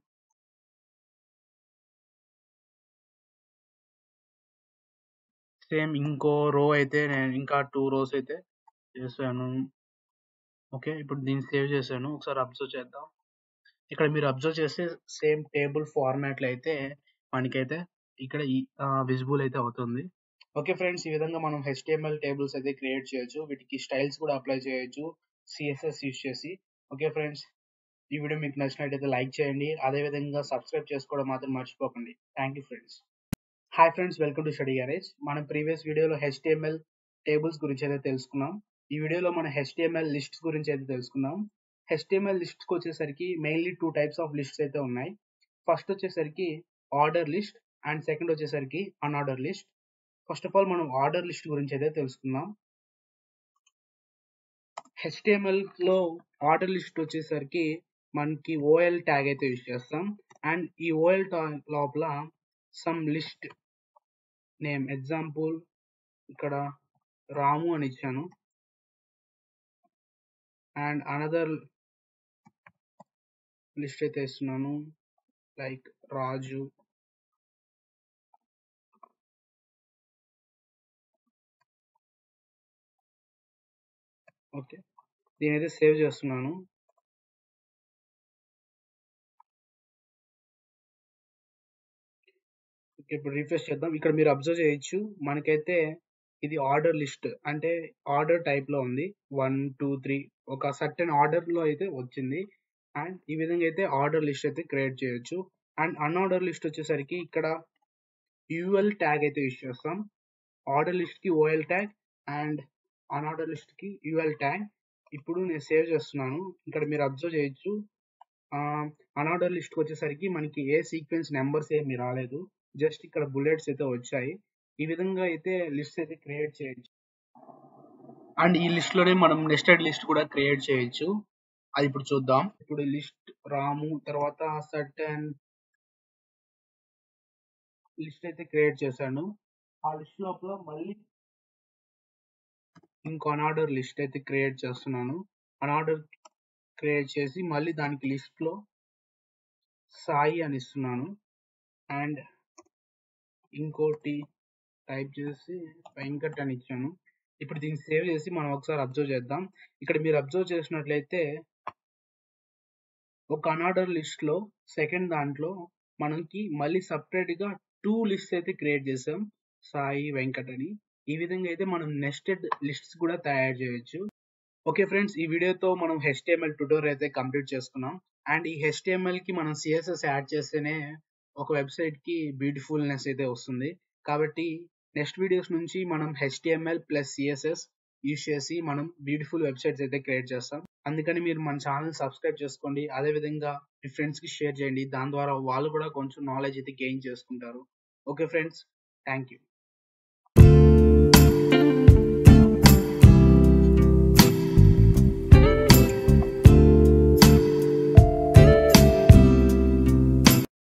సేమ్ ఇంకో రో అయితే నేను ఇంకా టూ రోస్ అయితే చేశాను ఓకే ఇప్పుడు దీన్ని సేవ్ చేశాను ఒకసారి అబ్జర్వ్ చేద్దాం ఇక్కడ మీరు అబ్జర్వ్ చేస్తే సేమ్ టేబుల్ ఫార్మాట్ లో అయితే మనకైతే ఇక్కడ విజిబుల్ అయితే అవుతుంది ఓకే ఫ్రెండ్స్ ఈ విధంగా మనం హెచ్టిఎంఎల్ టేబుల్స్ అయితే క్రియేట్ చేయొచ్చు వీటికి స్టైల్స్ కూడా అప్లై చేయొచ్చు సిఎస్ఎస్ యూస్ చేసి ఓకే ఫ్రెండ్స్ ఈ వీడియో మీకు నచ్చినట్టయితే లైక్ చేయండి అదే విధంగా సబ్స్క్రైబ్ చేసుకోవడం మాత్రం మర్చిపోకండి thank you friends hi friends welcome to study garage మనం ప్రీవియస్ వీడియోలో హెచ్టిఎంఎల్ టేబుల్స్ గురించి అయితే తెలుసుకున్నాం ఈ వీడియోలో మన హెచ్టిఎంఎల్ లిస్ట్స్ గురించి అయితే తెలుసుకున్నాం హెచ్టిఎంఎల్ లిస్ట్స్ వచ్చేసరికి mainly two types of lists అయితే ఉన్నాయి ఫస్ట్ వచ్చేసరికి ఆర్డర్ లిస్ట్ అండ్ సెకండ్ వచ్చేసరికి unorder list first of all మనం ఆర్డర్ లిస్ట్ గురించి అయితే తెలుసుకుందాం హెచ్టిఎంఎల్ లో ఆర్డర్ లిస్ట్ వచ్చేసరికి మనకి ఓఎల్ ట్యాగ్ అయితే యూజ్ చేస్తాం అండ్ ఈ ఓఎల్ ట్యాగ్ లోపల సమ్ లిస్ట్ నేమ్ ఎగ్జాంపుల్ ఇక్కడ రాము అని ఇచ్చాను అండ్ అనదర్ లిస్ట్ అయితే ఇస్తున్నాను లైక్ రాజు ఓకే దీని అయితే సేవ్ చేస్తున్నాను ఓకే ఇప్పుడు రీఫ్రెష్ చేద్దాం ఇక్కడ మీరు అబ్జర్వ్ చేయొచ్చు మనకైతే ఇది ఆర్డర్ లిస్ట్ అంటే ఆర్డర్ టైప్ లో ఉంది వన్ టూ త్రీ ఒక సర్టెన్ ఆర్డర్ లో అయితే వచ్చింది అండ్ ఈ విధంగా అయితే ఆర్డర్ లిస్ట్ అయితే క్రియేట్ చేయొచ్చు అండ్ అన్ఆర్డర్ లిస్ట్ వచ్చేసరికి ఇక్కడ యూఎల్ ట్యాగ్ అయితే యూస్ చేస్తాం ఆర్డర్ లిస్ట్ కి OL tag and unorder list కి యూఎల్ ట్యాగ్ ఇప్పుడు నేను సేవ్ చేస్తున్నాను ఇక్కడ మీరు అబ్జర్వ్ చేయొచ్చు అన్ఆర్డర్ లిస్ట్ వచ్చేసరికి మనకి ఏ సీక్వెన్స్ నెంబర్స్ ఏమి రాలేదు జస్ట్ ఇక్కడ బుల్లెట్స్ అయితే వచ్చాయి ఈ విధంగా అయితే లిస్ట్ అయితే క్రియేట్ చేయొచ్చు అండ్ ఈ లిస్ట్ లోనే మనం నెస్టెడ్ లిస్ట్ కూడా క్రియేట్ చేయొచ్చు అది ఇప్పుడు చూద్దాం ఇప్పుడు లిస్ట్ రాము తర్వాత సర్టన్ లిస్ట్ అయితే క్రియేట్ చేశాను ఆ లిస్ట్ లోపల మళ్ళీ ఇంకో అన్ఆర్డర్ లిస్ట్ అయితే క్రియేట్ చేస్తున్నాను అన్ఆర్డర్ క్రియేట్ చేసి మళ్ళీ దానికి లిస్ట్ లో సాయి అని ఇస్తున్నాను అండ్ ఇంకోటి టైప్ చేసి వెంకట్ అని ఇచ్చాను ఇప్పుడు దీన్ని సేవ్ చేసి మనం ఒకసారి అబ్జర్వ్ చేద్దాం ఇక్కడ మీరు అబ్జర్వ్ చేసినట్లయితే ఒక అన్ఆర్డర్ లిస్ట్ లో సెకండ్ దాంట్లో మనకి మళ్ళీ సపరేట్ గా టూ లిస్ట్ అయితే క్రియేట్ చేసాం సాయి వెంకట్ అని ఈ విధంగా అయితే మనం నెస్టెడ్ లిస్ట్స్ కూడా తయారు చేయొచ్చు ఓకే ఫ్రెండ్స్ ఈ వీడియోతో మనం హెచ్టిఎంఎల్ ట్యూటోరియల్ అయితే కంప్లీట్ చేసుకున్నాం అండ్ ఈ హెచ్టిఎంఎల్ కి మనం సిఎస్ఎస్ యాడ్ చేస్తేనే ఒక వెబ్సైట్ కి బ్యూటిఫుల్నెస్ అయితే వస్తుంది కాబట్టి నెక్స్ట్ వీడియోస్ నుంచి మనం హెచ్టిఎంఎల్ ప్లస్ సిఎస్ఎస్ యూజ్ చేసి మనం బ్యూటిఫుల్ వెబ్సైట్స్ అయితే క్రియేట్ చేస్తాం అందుకని మీరు మన ఛానల్ సబ్స్క్రైబ్ చేసుకోండి అదే విధంగా మీ ఫ్రెండ్స్ కి షేర్ చేయండి దాని ద్వారా వాళ్ళు కూడా కొంచెం నాలెడ్జ్ అయితే గెయిన్ చేసుకుంటారు ఓకే ఫ్రెండ్స్ థ్యాంక్ యూ